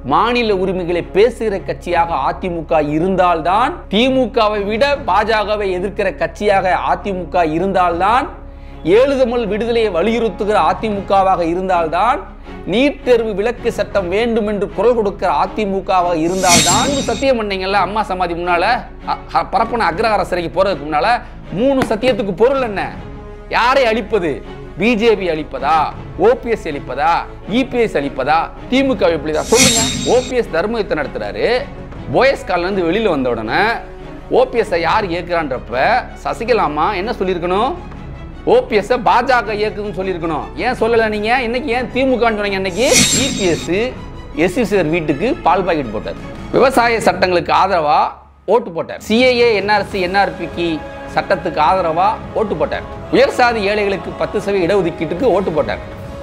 மாநில உரிமைகளை பேசுகிற கட்சியாக அதிமுக இருந்தால்தான் திமுகவை விட பாஜகவை எதிர்க்கிற கட்சியாக அதிமுக இருந்தால்தான் ஏழு தமிழ் விடுதலையை வலியுறுத்துகிற அதிமுகவாக இருந்தால்தான் நீட் தேர்வு விலக்கு சட்டம் வேண்டும் என்று குரல் கொடுக்கிற அதிமுகவாக இருந்தால்தான் மூணு சத்தியம் பண்ணீங்கல்ல அம்மா சமாதி முன்னால அ- அ- பரப்பன அக்ரஹார சிறைக்கு போறதுக்கு முன்னால மூணு சத்தியத்துக்கு பொருள் என்ன யாரை அழிப்பது பிஜேபி அழிப்பதா ஓபிஎஸ் அழிப்பதா இபிஎஸ் அழிப்பதா திமுக அழிப்பதா சொல்லுங்க ஓபிஎஸ் தர்ம யுத்தம் நடத்துறாரு போயஸ் கால்ல இருந்து வெளியில வந்த உடனே ஓபிஎஸ் யார் இயக்குறான்றப்ப சசிகலாமா என்ன சொல்லியிருக்கணும் ஓபிஎஸ் பாஜக இயக்குதுன்னு சொல்லியிருக்கணும் ஏன் சொல்லல நீங்க இன்னைக்கு ஏன் திமுக சொன்னீங்க இன்னைக்கு இபிஎஸ் எஸ்இசிஆர் வீட்டுக்கு பால் பாக்கெட் போட்டார் விவசாய சட்டங்களுக்கு ஆதரவா ஓட்டு போட்டார் சிஏஏ என்ஆர்சி என்ஆர்பிக்கு சட்டத்துக்கு ஆதரவா ஓட்டு போட்டார் உயர் சாதி ஏழைகளுக்கு பத்து சதவீத இடஒதுக்கீட்டுக்கு ஓட்டு போட்டார்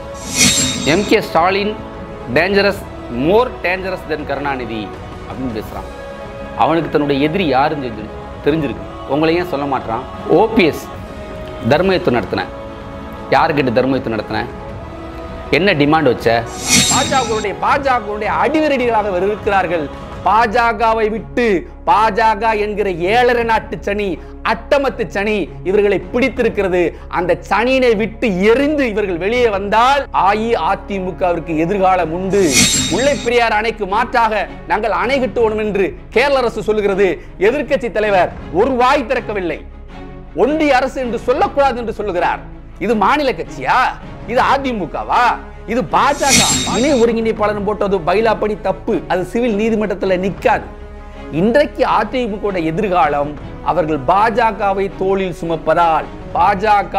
M K Stalin dangerous more dangerous than Karunanidhi அப்படின்னு பேசுகிறான் அவனுக்கு தன்னுடைய எதிரி யாருன்னு தெரிஞ்சு தெரிஞ்சிருக்கு உங்களை ஏன் சொல்ல மாட்டான் ஓபிஎஸ் தர்மயுத்தம் நடத்தினேன் யாருக்கிட்ட தர்மயுத்தம் நடத்தினேன் என்ன டிமாண்ட் வச்ச பாஜகவுடைய பாஜகவுடைய அடிவரடிகளாக இவர் இருக்கிறார்கள் பாஜகவை விட்டு பாஜக என்கிற ஏழரை நாட்டு சனி அட்டமத்து சனி இவர்களை பிடித்திருக்கிறது அந்த சனியினை விட்டு எரிந்து இவர்கள் வெளியே வந்தால் அஇஅதிமுகவிற்கு எதிர்காலம் உண்டு முல்லை பெரியார் அணைக்கு மாற்றாக நாங்கள் அணை கட்டுவோம் என்று கேரள அரசு சொல்லுகிறது எதிர்க்கட்சி தலைவர் ஒரு வாய் திறக்கவில்லை ஒன்றிய அரசு என்று சொல்லக்கூடாது என்று சொல்லுகிறார் இது மாநில கட்சியா இது அதிமுகவா இது பாஜக இணை ஒருங்கிணைப்பாளர் போட்டது பைலாப்படி தப்பு அது சிவில் நீதிமன்றத்தில் நிற்காது இன்றைக்கு அதிமுக எதிர்காலம் அவர்கள் பாஜகவை தோளில் சுமப்பதால் பாஜக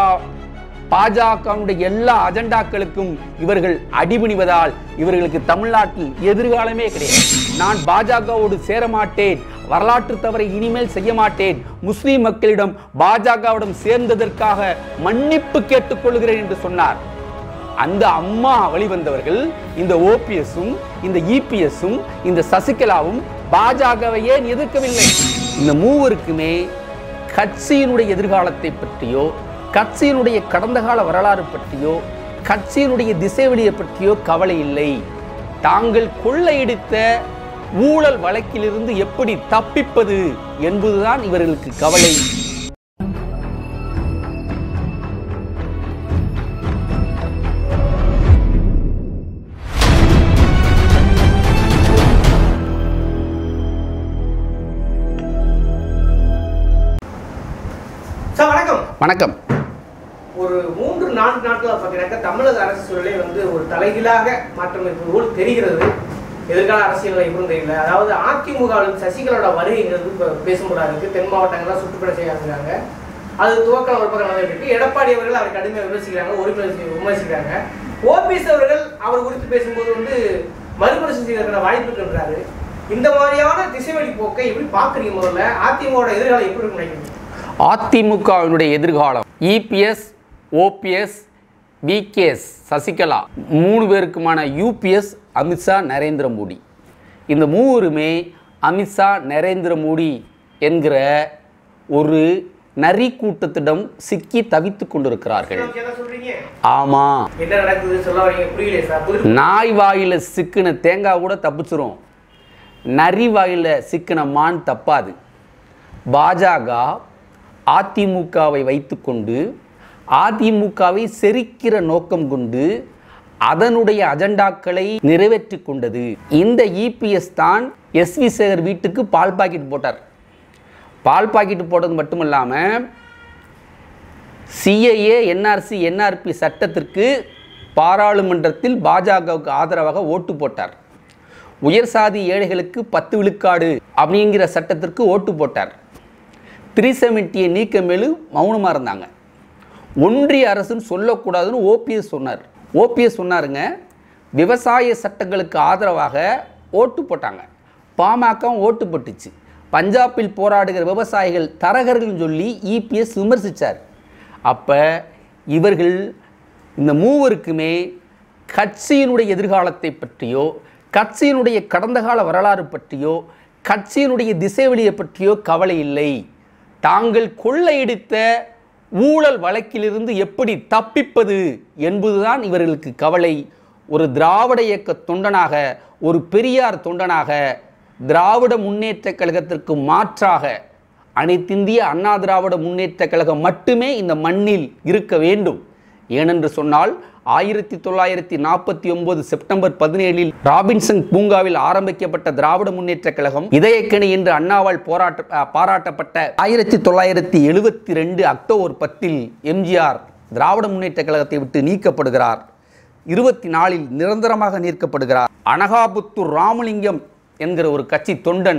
பாஜகவுடைய எல்லா அஜெண்டாக்களுக்கும் இவர்கள் அடிபணிவதால் இவர்களுக்கு தமிழ்நாட்டில் எதிர்காலமே கிடையாது நான் பாஜகவோடு சேர மாட்டேன் வரலாற்று தவறை இனிமேல் செய்ய மாட்டேன் முஸ்லிம் மக்களிடம் பாஜகவிடம் சேர்ந்ததற்காக மன்னிப்பு கேட்டுக்கொள்கிறேன் என்று சொன்னார் அந்த அம்மா வழிவந்தவர்கள் இந்த ஓபிஎஸும் இந்த இபிஎஸும் இந்த சசிகலாவும் பாஜகவை ஏன் எதிர்க்கவில்லை இந்த மூவருக்குமே கட்சியினுடைய எதிர்காலத்தை பற்றியோ கட்சியினுடைய கடந்த கால வரலாறு பற்றியோ கட்சியினுடைய திசைவெளியை பற்றியோ கவலை இல்லை தாங்கள் கொள்ளையடித்த ஊழல் வழக்கிலிருந்து எப்படி தப்பிப்பது என்பதுதான் இவர்களுக்கு கவலை சார் வணக்கம் வணக்கம் ஒரு மூன்று நான்கு நாட்களா பார்த்தீங்கன்னாக்கா தமிழக அரசு சூழலே வந்து ஒரு தலைகீழாக மாற்றம் இருப்பது போல் தெரிகிறது எதிர்கால அரசியல் எப்படின்னு தெரியல அதாவது அதிமுகவில் சசிகலாவோட வருகைங்கிறது இப்போ பேசும்போது இருக்கு தென் மாவட்டங்கள்லாம் சுற்றுப்பட செய்யாங்க அது துவக்கம் ஒரு பக்கம் நடந்துட்டு இருக்கு எடப்பாடி அவர்கள் அவரை கடுமையாக விமர்சிக்கிறாங்க ஒருமை விமர்சிக்கிறாங்க ஓபிஎஸ் அவர்கள் அவர் குறித்து பேசும்போது வந்து மறுபரிசீலனை செய்வதற்கான வாய்ப்பு இருக்கின்றாரு இந்த மாதிரியான திசைவழி போக்கை எப்படி பார்க்குறீங்க முதல்ல அதிமுக எதிர்காலம் எப்படி இருக்குன்னு நினைக்கிறீங்க அதிமுகவினுடைய எதிர்காலம் இபிஎஸ் ஓபிஎஸ் பிகேஎஸ் சசிகலா மூணு பேருக்குமான யூபிஎஸ் அமித்ஷா நரேந்திர மோடி இந்த மூவருமே அமித்ஷா நரேந்திர மோடி என்கிற ஒரு நரி கூட்டத்திடம் சிக்கி தவித்துக் கொண்டிருக்கிறார்கள் என்ன சொல்றீங்க ஆமா என்ன நடக்குது சொல்ல வரீங்க புரியலையே சார் புரியுது நாய் வாயில சிக்கின தேங்காய் கூட தப்பிச்சிரும் நரி வாயில சிக்கின மான் தப்பாது பாஜக அதிமுகவை வைத்துக்கொண்டு அதிமுகவை செரிக்கிற நோக்கம் கொண்டு அதனுடைய அஜெண்டாக்களை நிறைவேற்றி கொண்டது இந்த இபிஎஸ் தான் எஸ் வி சேகர் வீட்டுக்கு பால் பாக்கெட் போட்டார் பால் பாக்கெட் போட்டது மட்டும் இல்லாமல் சிஐஏ என்ஆர்சி என்ஆர்பி சட்டத்திற்கு பாராளுமன்றத்தில் பாஜகவுக்கு ஆதரவாக ஓட்டு போட்டார் உயர் சாதி ஏழைகளுக்கு பத்து விழுக்காடு அப்படிங்கிற சட்டத்திற்கு ஓட்டு போட்டார் த்ரீ செவன்ட்டியை நீக்க மேலு மௌனமாக இருந்தாங்க ஒன்றிய அரசுன்னு சொல்லக்கூடாதுன்னு ஓபிஎஸ் சொன்னார் ஓபிஎஸ் சொன்னாருங்க விவசாய சட்டங்களுக்கு ஆதரவாக ஓட்டு போட்டாங்க பாமகவும் ஓட்டு போட்டுச்சு பஞ்சாபில் போராடுகிற விவசாயிகள் தரகர்கள்னு சொல்லி இபிஎஸ் விமர்சித்தார் அப்போ இவர்கள் இந்த மூவருக்குமே கட்சியினுடைய எதிர்காலத்தை பற்றியோ கட்சியினுடைய கடந்த கால வரலாறு பற்றியோ கட்சியினுடைய திசைவெளியை பற்றியோ கவலை இல்லை தாங்கள் கொள்ளையடித்த ஊழல் வழக்கிலிருந்து எப்படி தப்பிப்பது என்பதுதான் இவர்களுக்கு கவலை ஒரு திராவிட இயக்க தொண்டனாக ஒரு பெரியார் தொண்டனாக திராவிட முன்னேற்ற கழகத்திற்கு மாற்றாக அனைத்திந்திய அண்ணா திராவிட முன்னேற்ற கழகம் மட்டுமே இந்த மண்ணில் இருக்க வேண்டும் ஏனென்று சொன்னால் ஆயிரத்தி தொள்ளாயிரத்தி நாற்பத்தி ஒன்பது செப்டம்பர் பதினேழில் ராபின்சன் பூங்காவில் ஆரம்பிக்கப்பட்ட திராவிட முன்னேற்ற கழகம் இதயக்கணி என்று அண்ணாவால் போராட்ட அஹ், பாராட்டப்பட்ட ஆயிரத்தி தொள்ளாயிரத்தி எழுபத்தி ரெண்டு அக்டோபர் பத்தில் எம்ஜிஆர் திராவிட முன்னேற்ற கழகத்தை விட்டு நீக்கப்படுகிறார் இருபத்தி நாலில் நிரந்தரமாக நீக்கப்படுகிறார் அனகாபுத்தூர் ராமலிங்கம் என்கிற ஒரு கட்சி தொண்டன்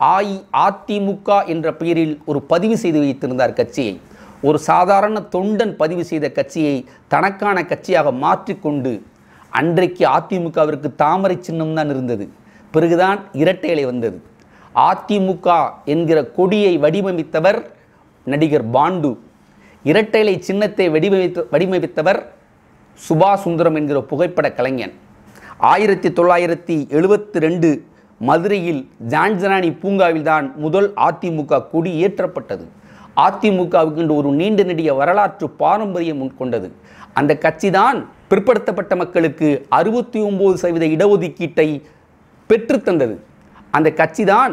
அஇஅதிமுக என்ற பெயரில் ஒரு பதிவு செய்து வைத்திருந்தார் கட்சியை ஒரு சாதாரண தொண்டன் பதிவு செய்த கட்சியை தனக்கான கட்சியாக மாற்றிக்கொண்டு அன்றைக்கு அதிமுகவிற்கு தாமரை சின்னம் தான் இருந்தது பிறகுதான் இரட்டை இலை வந்தது அதிமுக என்கிற கொடியை வடிவமைத்தவர் நடிகர் பாண்டு இரட்டை இலை சின்னத்தை வடிவமைத்து வடிவமைத்தவர் சுபாஷ் சுந்தரம் என்கிற புகைப்பட கலைஞன் ஆயிரத்தி தொள்ளாயிரத்தி எழுபத்தி ரெண்டு மதுரையில் ஜான்ஜனானி பூங்காவில் தான் முதல் அதிமுக கொடி ஏற்றப்பட்டது அதிமுகவுக்கு என்று ஒரு நீண்ட நெடிய வரலாற்று பாரம்பரியம் கொண்டது அந்த கட்சி தான் பிற்படுத்தப்பட்ட மக்களுக்கு அறுபத்தி ஒன்பது சதவீத இடஒதுக்கீட்டை பெற்றுத்தந்தது அந்த கட்சி தான்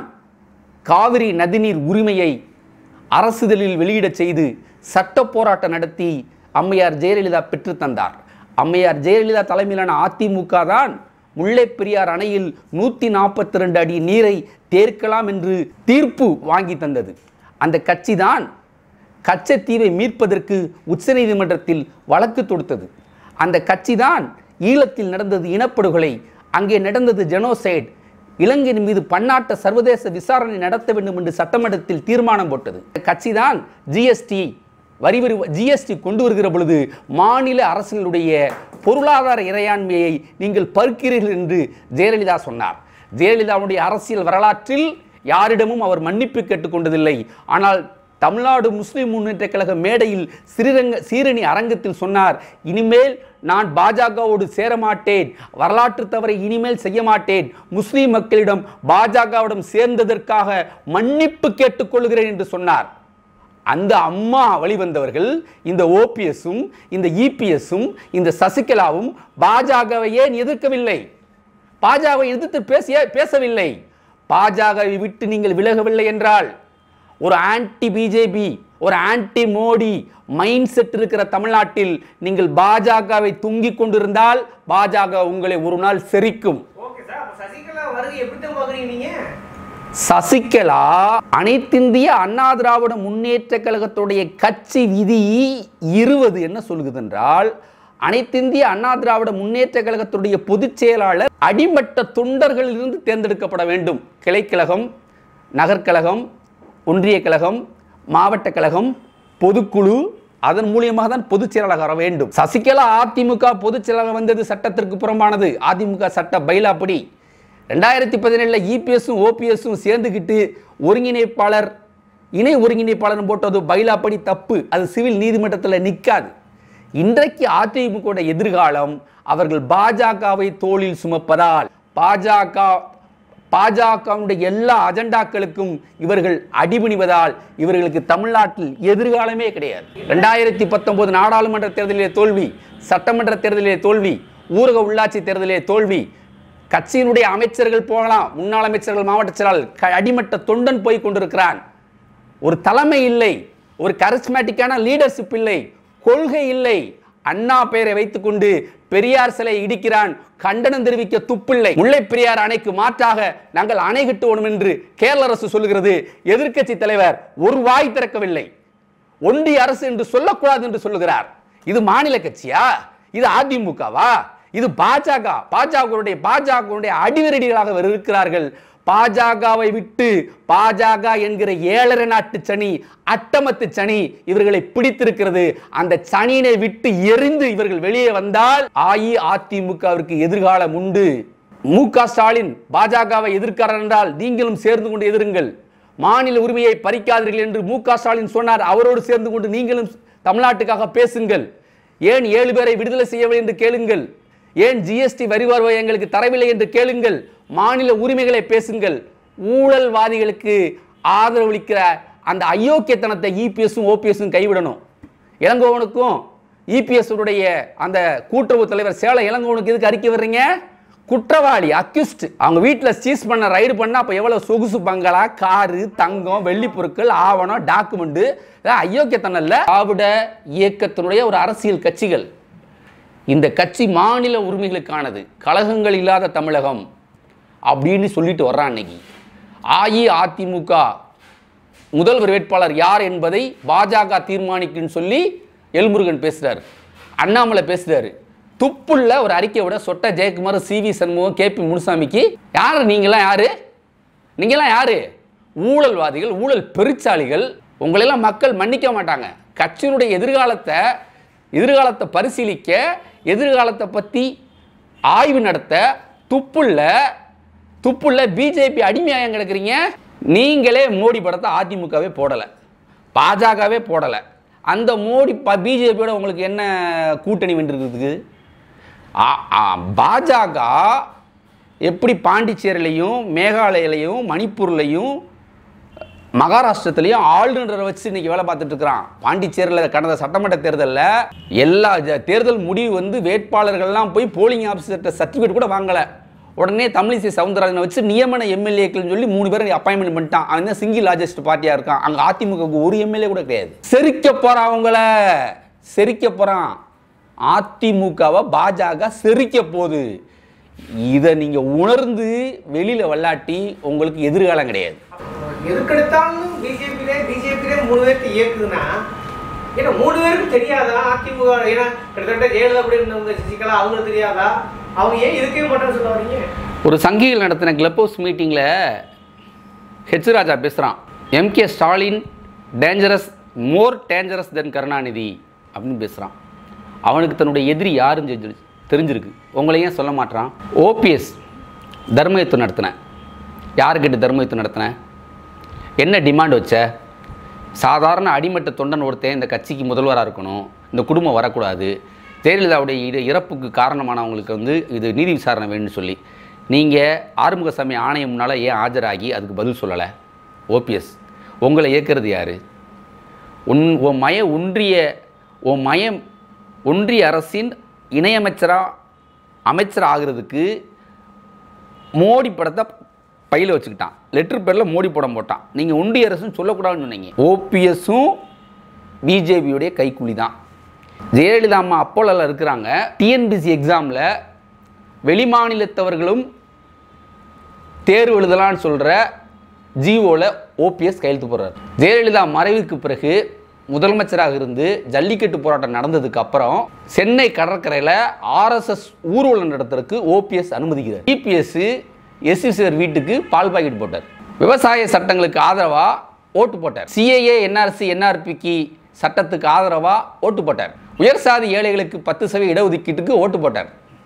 காவிரி நதிநீர் உரிமையை அரசுதலில் வெளியிடச் செய்து சட்ட போராட்டம் நடத்தி அம்மையார் ஜெயலலிதா பெற்றுத் தந்தார் அம்மையார் ஜெயலலிதா தலைமையிலான அதிமுக தான் முல்லை பெரியார் அணையில் நூற்றி நாற்பத்தி ரெண்டு அடி நீரை தேர்க்கலாம் என்று தீர்ப்பு வாங்கி தந்தது அந்த கட்சி தான் கச்சத்தீவை மீட்பதற்கு உச்சநீதிமன்றத்தில் வழக்கு தொடுத்தது அந்த கட்சி தான் ஈழத்தில் நடந்தது இனப்படுகொலை அங்கே நடந்தது ஜெனோசைட் இலங்கையின் மீது பன்னாட்ட சர்வதேச விசாரணை நடத்த வேண்டும் என்று சட்டமன்றத்தில் தீர்மானம் போட்டது கட்சி தான் ஜிஎஸ்டி வரி வரி ஜிஎஸ்டி கொண்டு வருகிற பொழுது மாநில அரசுகளுடைய பொருளாதார இறையாண்மையை நீங்கள் பருக்கிறீர்கள் என்று ஜெயலலிதா சொன்னார் ஜெயலலிதாவுடைய அரசியல் வரலாற்றில் யாரிடமும் அவர் மன்னிப்பு கேட்டுக்கொண்டதில்லை ஆனால் தமிழ்நாடு முஸ்லிம் முன்னேற்ற கழக மேடையில் சிறிரங்க சீரணி அரங்கத்தில் சொன்னார் இனிமேல் நான் பாஜகவோடு சேரமாட்டேன் வரலாற்று தவறை இனிமேல் செய்ய மாட்டேன் முஸ்லிம் மக்களிடம் பாஜகவிடம் சேர்ந்ததற்காக மன்னிப்பு கேட்டுக்கொள்கிறேன் என்று சொன்னார் அந்த அம்மா வழிவந்தவர்கள் இந்த ஓபிஎஸும் இந்த இபிஎஸும் இந்த சசிகலாவும் பாஜகவை ஏன் எதிர்க்கவில்லை பாஜகவை எதிர்த்து பேசிய பேசவில்லை பாஜகவை விட்டு நீங்கள் விலகவில்லை என்றால் ஒரு ஆன்டி பிஜேபி ஒரு ஆன்டி மோடி மைண்ட் செட் இருக்கிற தமிழ்நாட்டில் நீங்கள் பாஜகவை துங்கிக் கொண்டிருந்தால் பாஜக உங்களை ஒரு நாள் செரிக்கும் ஓகே சார் அப்ப சசிகலா வருகை எப்படி தான் பாக்குறீங்க நீங்க சசிகலா அனைத்திந்திய அண்ணா திராவிட முன்னேற்ற கழகத்துடைய கட்சி விதி இருபது என்ன சொல்லுகிறது என்றால் அனைத்திந்திய அண்ணா திராவிட முன்னேற்ற கழகத்துடைய பொதுச் செயலாளர் அடிமட்ட தொண்டர்களிலிருந்து தேர்ந்தெடுக்கப்பட வேண்டும் கிளைக்கழகம் நகர்க்கழகம் ஒன்றிய கழகம் மாவட்ட கழகம் பொதுக்குழு அதன் மூலியமாக தான் பொதுச் செயலாளர் வர வேண்டும் சசிகலா அதிமுக பொதுச் செயலாளர் வந்தது சட்டத்திற்கு புறம்பானது அதிமுக சட்ட பைலாப்படி ரெண்டாயிரத்தி பதினேழில் இபிஎஸும் ஓபிஎஸும் சேர்ந்துக்கிட்டு ஒருங்கிணைப்பாளர் இணை ஒருங்கிணைப்பாளர் போட்டது பைலாப்படி தப்பு அது சிவில் நீதிமன்றத்தில் நிற்காது இன்றைக்கு அதிமுக எதிர்காலம் அவர்கள் பாஜகவை தோளில் சுமப்பதால் பாஜக பாஜகவுடைய எல்லா அஜெண்டாக்களுக்கும் இவர்கள் அடிபணிவதால் இவர்களுக்கு தமிழ்நாட்டில் எதிர்காலமே கிடையாது ரெண்டாயிரத்தி பத்தொன்பது நாடாளுமன்ற தேர்தலிலே தோல்வி சட்டமன்ற தேர்தலிலே தோல்வி ஊரக உள்ளாட்சி தேர்தலிலே தோல்வி கட்சியினுடைய அமைச்சர்கள் போகலாம் முன்னாள் அமைச்சர்கள் மாவட்ட செயலாளர் க- அடிமட்ட தொண்டன் போய் கொண்டிருக்கிறான் ஒரு தலைமை இல்லை ஒரு கரிஸ்மேட்டிக்கான லீடர்ஷிப் இல்லை கொள்கை இல்லை அண்ணா பெயரை வைத்துக்கொண்டு பெரியார் சிலை இடிக்கிறான் கண்டனம் தெரிவிக்க துப்பில்லை முல்லை பெரியார் அணைக்கு மாற்றாக நாங்கள் அணை கட்டுவோம் என்று கேரள அரசு சொல்லுகிறது எதிர்க்கட்சி தலைவர் ஒரு வாய் திறக்கவில்லை ஒன்றிய அரசு என்று சொல்லக்கூடாது என்று சொல்லுகிறார் இது மாநில கட்சியா இது அதிமுகவா இது பாஜக பாஜகவுடைய பாஜகவுடைய அடிவரடிகளாக இவர் இருக்கிறார்கள் பாஜகவை விட்டு பாஜக என்கிற ஏழரை நாட்டு சனி அட்டமத்து சனி இவர்களை பிடித்திருக்கிறது அந்த சனியினை விட்டு எரிந்து இவர்கள் வெளியே வந்தால் அஇஅதிமுகவிற்கு எதிர்காலம் உண்டு மு க ஸ்டாலின் பாஜகவை எதிர்க்கிறார் என்றால் நீங்களும் சேர்ந்து கொண்டு எதிருங்கள் மாநில உரிமையை பறிக்காதீர்கள் என்று மு க ஸ்டாலின் சொன்னார் அவரோடு சேர்ந்து கொண்டு நீங்களும் தமிழ்நாட்டுக்காக பேசுங்கள் ஏன் ஏழு பேரை விடுதலை செய்யவில்லை என்று கேளுங்கள் ஏன் ஜிஎஸ்டி வரி வருவாய் எங்களுக்கு தரவில்லை என்று கேளுங்கள் மாநில உரிமைகளை பேசுங்கள் ஊழல்வாதிகளுக்கு ஆதரவளிக்கிற அந்த அயோக்கியத்தனத்தை இபிஎஸும் ஓபிஎஸும் கைவிடணும் இளங்கோவனுக்கும் இபிஎஸ் உடைய அந்த கூட்டுறவு தலைவர் சேலம் இளங்கோனுக்கு எதுக்கு அறிக்கை வர்றீங்க குற்றவாளி அக்யூஸ்ட் அவங்க வீட்டில் சீஸ் பண்ண ரைடு பண்ணா அப்போ எவ்வளோ சொகுசு பங்களா காரு தங்கம் வெள்ளி பொருட்கள் ஆவணம் டாக்குமெண்ட் அயோக்கியத்தனம் இல்லை திராவிட இயக்கத்தினுடைய ஒரு அரசியல் கட்சிகள் இந்த கட்சி மாநில உரிமைகளுக்கானது கழகங்கள் இல்லாத தமிழகம் அப்படின்னு சொல்லிட்டு வர்றான் இன்னைக்கு அஇஅதிமுக முதல்வர் வேட்பாளர் யார் என்பதை பாஜக தீர்மானிக்குன்னு சொல்லி எல்முருகன் பேசுறாரு அண்ணாமலை பேசுறாரு துப்புள்ள ஒரு அறிக்கை விட சொட்ட Jayakumar C V Shanmugam K P முனுசாமிக்கு யார் நீங்களாம் யாரு நீங்களாம் யாரு ஊழல்வாதிகள் ஊழல் பெருச்சாளிகள் உங்களெல்லாம் மக்கள் மன்னிக்க மாட்டாங்க கட்சியினுடைய எதிர்காலத்தை எதிர்காலத்தை பரிசீலிக்க எதிர்காலத்தை பற்றி ஆய்வு நடத்த துப்புள்ள துப்புள்ள பிஜேபி அடிமையாக கிடக்குறீங்க நீங்களே மோடி படத்தை அதிமுகவே போடலை பாஜகவே போடலை அந்த மோடி ப பிஜேபியோட உங்களுக்கு என்ன கூட்டணி வென்றிருக்குது ஆ- ஆ, பாஜக எப்படி பாண்டிச்சேரியிலையும் மேகாலயிலையும் மணிப்பூர்லையும் மகாராஷ்டிரத்துலையும் ஆளுநரை வச்சு இன்னைக்கு வேலை பார்த்துட்டு இருக்கிறான் பாண்டிச்சேரியில் கடந்த சட்டமன்ற தேர்தலில் எல்லா ஜ- தேர்தல் முடிவு வந்து வேட்பாளர்கள்லாம் போய் போலிங் ஆஃபீஸர்கிட்ட சர்டிஃபிகேட் கூட வாங்கலை உடனே தமிழிசை சவுந்தரராஜனை வச்சு நியமன எம்எல்ஏக்கள்னு சொல்லி மூணு பேரை அப்பாயின்மெண்ட் பண்ணிட்டான் அவன் தான் சிங்கிள் லார்ஜஸ்ட் பார்ட்டியாக இருக்கான் அங்கே அதிமுகவுக்கு ஒரு எம்எல்ஏ கூட கிடையாது செரிக்க போகிறான் அவங்கள செரிக்க போகிறான் அதிமுகவை பாஜக செரிக்க போகுது இதை நீங்கள் உணர்ந்து வெளியில் வல்லாட்டி உங்களுக்கு எதிர்காலம் கிடையாது எதுக்கெடுத்தாலும் பிஜேபியிலே பிஜேபியிலே மூணு பேருக்கு இயக்குதுன்னா ஏன்னா மூணு பேருக்கு தெரியாதா அதிமுக ஏன்னா கிட்டத்தட்ட ஜெயலலிதா கூட இருந்தவங்க சசிகலா அவங்களுக்கு தெரியாதா அவங்க ஏன் இருக்கவே மாட்டேன்னு சொல்ல வரீங்க ஒரு சங்கிகள் நடத்தின கிளப் ஹவுஸ் மீட்டிங்கில் ஹெச் ராஜா பேசுகிறான் M K Stalin dangerous more dangerous than Karunanidhi அப்படின்னு பேசுகிறான் அவனுக்கு தன்னுடைய எதிரி யாருன்னு தெரிஞ்சிரு தெரிஞ்சிருக்கு உங்களை ஏன் சொல்ல மாட்றான் ஓபிஎஸ் தர்மயுத்தம் நடத்தினேன் யாருக்கிட்ட தர்மயுத்தம் நடத்தினேன் என்ன டிமாண்ட் வச்ச சாதாரண அடிமட்ட தொண்டன் ஒருத்தன் இந்த கட்சிக்கு முதல்வராக இருக்கணும் இந்த குடும்பம் வரக்கூடாது ஜெயலலிதாவுடைய இட- இறப்புக்கு காரணமானவங்களுக்கு வந்து இது நீதி விசாரணை வேணும்னு சொல்லி நீங்கள் ஆறுமுகசாமி ஆணையம் முன்னால் ஏன் ஆஜராகி அதுக்கு பதில் சொல்லலை ஓபிஎஸ் உங்களை இயக்கிறது யார் உன் உன் மய ஒன்றிய உன் மயம் ஒன்றிய அரசின் இணையமைச்சராக அமைச்சர் ஆகிறதுக்கு மோடி படத்தை பையில் வச்சுக்கிட்டான் லெட்டர் பேரில் மோடி படம் போட்டான் நீங்கள் ஒன்றிய அரசுன்னு சொல்லக்கூடாதுன்னு சொன்னீங்க ஓபிஎஸும் பிஜேபியுடைய கைக்கூலி தான் ஜெயலலிதா அம்மா அப்போலல இருக்கிறாங்க டிஎன்பிசி எக்ஸாமில் வெளிமாநிலத்தவர்களும் தேர்வு எழுதலாம்னு சொல்கிற ஜிஓவில் ஓபிஎஸ் கையெழுத்து போடுறாரு ஜெயலலிதா மறைவுக்கு பிறகு முதலமைச்சராக இருந்து ஜல்லிக்கட்டு போராட்டம் நடந்ததுக்கு அப்புறம் சென்னை கடற்கரையில் ஆர்எஸ்எஸ் ஊர்வலம் நடத்துறதுக்கு ஓபிஎஸ் அனுமதிக்கிறார் இபிஎஸ் எஸ்விசிஆர் வீட்டுக்கு பால் பாக்கெட் போட்டார் விவசாய சட்டங்களுக்கு ஆதரவாக ஓட்டு போட்டார் சிஏஏ என்ஆர்சி என்ஆர்பிக்கு சட்டத்துக்கு ஆதரவாக ஓட்டு போட்டார் உயர்சாதி ஏழைகளுக்கு பத்து சதவீத இடஒதுக்கீட்டுக்கு ஓட்டு போட்டார்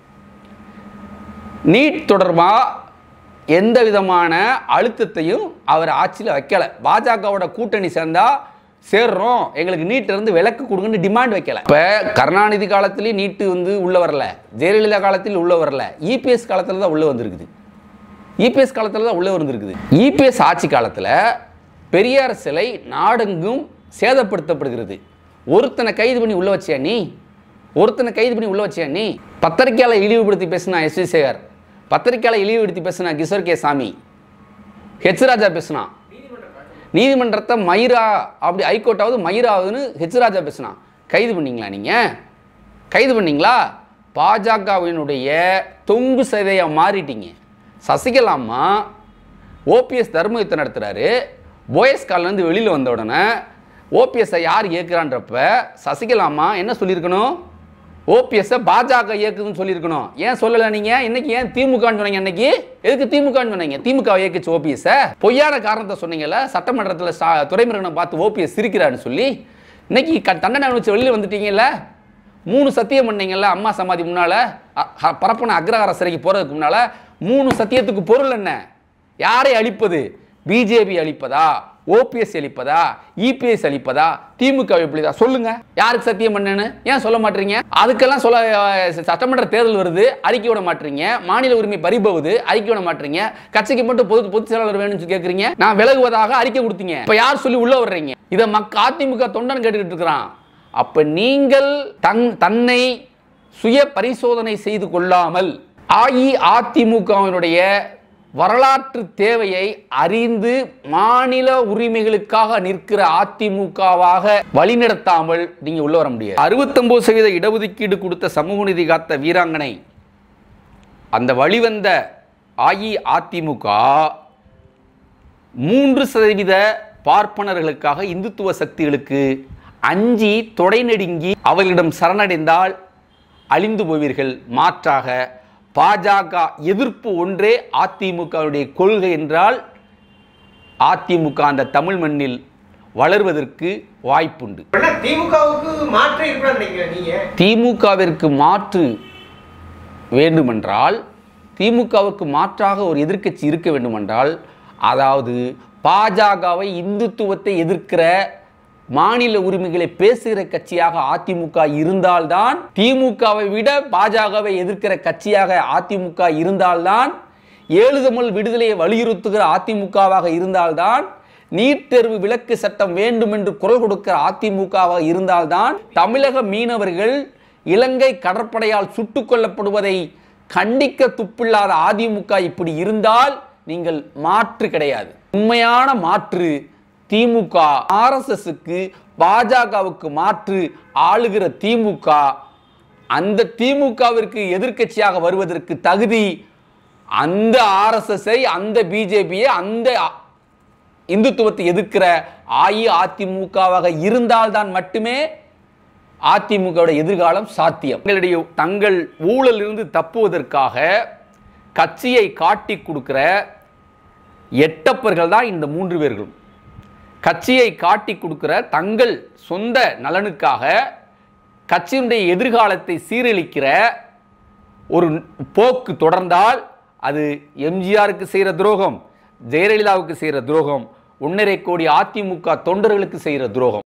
நீட் தொடர்பாக எந்த விதமான அழுத்தத்தையும் அவர் ஆட்சியில் வைக்கல பாஜகவோட கூட்டணி சேர்ந்தா சேர்றோம் எங்களுக்கு நீட் இருந்து விலக்கு கொடுங்கன்னு டிமாண்ட் வைக்கல இப்போ கருணாநிதி காலத்துலேயும் நீட்டு வந்து உள்ள வரல ஜெயலலிதா காலத்தில் உள்ள வரல இபிஎஸ் காலத்தில் தான் உள்ள வந்திருக்குது இபிஎஸ் காலத்தில் தான் உள்ள வந்திருக்குது இபிஎஸ் ஆட்சி காலத்தில் பெரியார் சிலை நாடெங்கும் சேதப்படுத்தப்படுகிறது ஒருத்தனை கைது பண்ணி உள்ள வச்சியா நீ ஒருத்தனை கைது பண்ணி உள்ள வச்சியா நீ பத்திரிக்கையாளர் இழிவுபடுத்தி பேசினா எஸ் வி சேகர் பத்திரிக்கையாளர் இழிவுபடுத்தி பேசினா கிஷோர் கே சாமி ஹெச் ராஜா பேசினான் நீதிமன்றத்தை மயிரா அப்படி ஹைகோர்ட்டாவது மயிராவதுன்னு ஹெச் ராஜா பேசினான் கைது பண்ணீங்களா நீங்கள் கைது பண்ணீங்களா பாஜகவினுடைய தொங்கு சதையை மாறிட்டீங்க சசிகலாமா ஓபிஎஸ் தர்ம யுத்தம் நடத்துகிறாரு போயஸ் கால்லேருந்து வெளியில் வந்த உடனே ஓபிஎஸ்ஸை யார் இயக்குறான்றப்ப சசிகலாமா என்ன சொல்லியிருக்கணும் ஓபிஎஸ்ஸை பாஜக இயக்குதுன்னு சொல்லியிருக்கணும் ஏன் சொல்லலை நீங்கள் இன்னைக்கு ஏன் திமுகன்னு சொன்னீங்க அன்னைக்கு எதுக்கு திமுகன்னு சொன்னீங்க திமுக இயக்குச்சு ஓபிஎஸ்ஸை பொய்யான காரணத்தை சொன்னீங்கல்ல சட்டமன்றத்தில் சா துறைமுருகனை பார்த்து ஓபிஎஸ் சிரிக்கிறான்னு சொல்லி இன்னைக்கு க தண்டனை அனுபவிச்சு வெளியில் வந்துட்டீங்கல்ல மூணு சத்தியம் பண்ணீங்கல்ல அம்மா சமாதி முன்னால் பரப்பன அக்ரஹார சிறைக்கு போகிறதுக்கு முன்னால் மூணு சத்தியத்துக்கு பொருள் என்ன யாரை அழிப்பது பிஜேபி அழிப்பதா ஓபிஎஸ் அழிப்பதா இபிஎஸ் அழிப்பதா திமுக எப்படிதா சொல்லுங்க யாருக்கு சத்தியம் பண்ணேன்னு ஏன் சொல்ல மாட்டீங்க அதுக்கெல்லாம் சொல்ல அஹ், சட்டமன்ற தேர்தல் வருது அறிக்கை விட மாட்டீங்க மாநில உரிமை பறிபோகுது அறிக்கை விட மாட்டீங்க கட்சிக்கு மட்டும் பொது பொதுச் செயலாளர் வேணும்னு சொல்லி கேட்குறீங்க நான் விலகுவதாக அறிக்கை கொடுத்தீங்க இப்போ யார் சொல்லி உள்ள வர்றீங்க இதை மக்க அதிமுக தொண்டன் கேட்டுக்கிட்டு இருக்கிறான் அப்ப நீங்கள் தன் தன்னை சுய பரிசோதனை செய்து கொள்ளாமல் அஇஅதிமுகவினுடைய வரலாற்று தேவையை அறிந்து மாநில உரிமைகளுக்காக நிற்கிற அதிமுகவாக வழிநடத்தாமல் நீங்க உள்ள வர முடியாது அறுபத்தொன்பது சதவீத இடஒதுக்கீடு கொடுத்த சமூக நீதி காத்த வீராங்கனை அந்த வழிவந்த அஇஅதிமுக மூன்று சதவீத பார்ப்பனர்களுக்காக இந்துத்துவ சக்திகளுக்கு அஞ்சி தொடை நடுங்கி அவர்களிடம் சரணடைந்தால் அழிந்து போவீர்கள் மாற்றாக பாஜக எதிர்ப்பு ஒன்றே அதிமுகவுடைய கொள்கை என்றால் அதிமுக அந்த தமிழ் மண்ணில் வளர்வதற்கு வாய்ப்புண்டு அப்படின்னா திமுகவுக்கு மாற்று இருக்கணும்னு நினைக்கிறேன் நீங்க திமுகவிற்கு மாற்று வேண்டுமென்றால் திமுகவுக்கு மாற்றாக ஒரு எதிர்க்கட்சி இருக்க வேண்டுமென்றால் அதாவது பாஜகவை இந்துத்துவத்தை எதிர்க்கிற மாநில உரிமைகளை பேசுகிற கட்சியாக அதிமுக இருந்தால்தான் திமுகவை விட பாஜகவை எதிர்க்கிற கட்சியாக அதிமுக இருந்தால்தான் ஏழு தமிழ் விடுதலையை வலியுறுத்துகிற அதிமுகவாக இருந்தால்தான் நீட் தேர்வு விலக்கு சட்டம் வேண்டும் என்று குரல் கொடுக்கிற அதிமுகவாக இருந்தால்தான் தமிழக மீனவர்கள் இலங்கை கடற்படையால் சுட்டுக் கொல்லப்படுவதை கண்டிக்க துப்பில்லாத அதிமுக இப்படி இருந்தால் நீங்கள் மாற்று கிடையாது உண்மையான மாற்று திமுக ஆர்எஸ்எஸ்க்கு பாஜகவுக்கு மாற்று ஆளுகிற திமுக அந்த திமுகவிற்கு எதிர்க்கட்சியாக வருவதற்கு தகுதி அந்த ஆர்எஸ்எஸ்ஐ அந்த பிஜேபியை அந்த இந்துத்துவத்தை எதிர்க்கிற அஇஅதிமுகவாக இருந்தால்தான் மட்டுமே அதிமுகவோட எதிர்காலம் சாத்தியம் தங்களுடைய தங்கள் ஊழலிருந்து தப்புவதற்காக கட்சியை காட்டி கொடுக்கிற எட்டப்பர்கள் தான் இந்த மூன்று பேர்களும் கட்சியை காட்டி கொடுக்கிற தங்கள் சொந்த நலனுக்காக கட்சியினுடைய எதிர்காலத்தை சீரழிக்கிற ஒரு போக்கு தொடர்ந்தால் அது எம்ஜிஆருக்கு செய்கிற துரோகம் ஜெயலலிதாவுக்கு செய்கிற துரோகம் ஒன்றரை கோடி அதிமுக தொண்டர்களுக்கு செய்கிற துரோகம்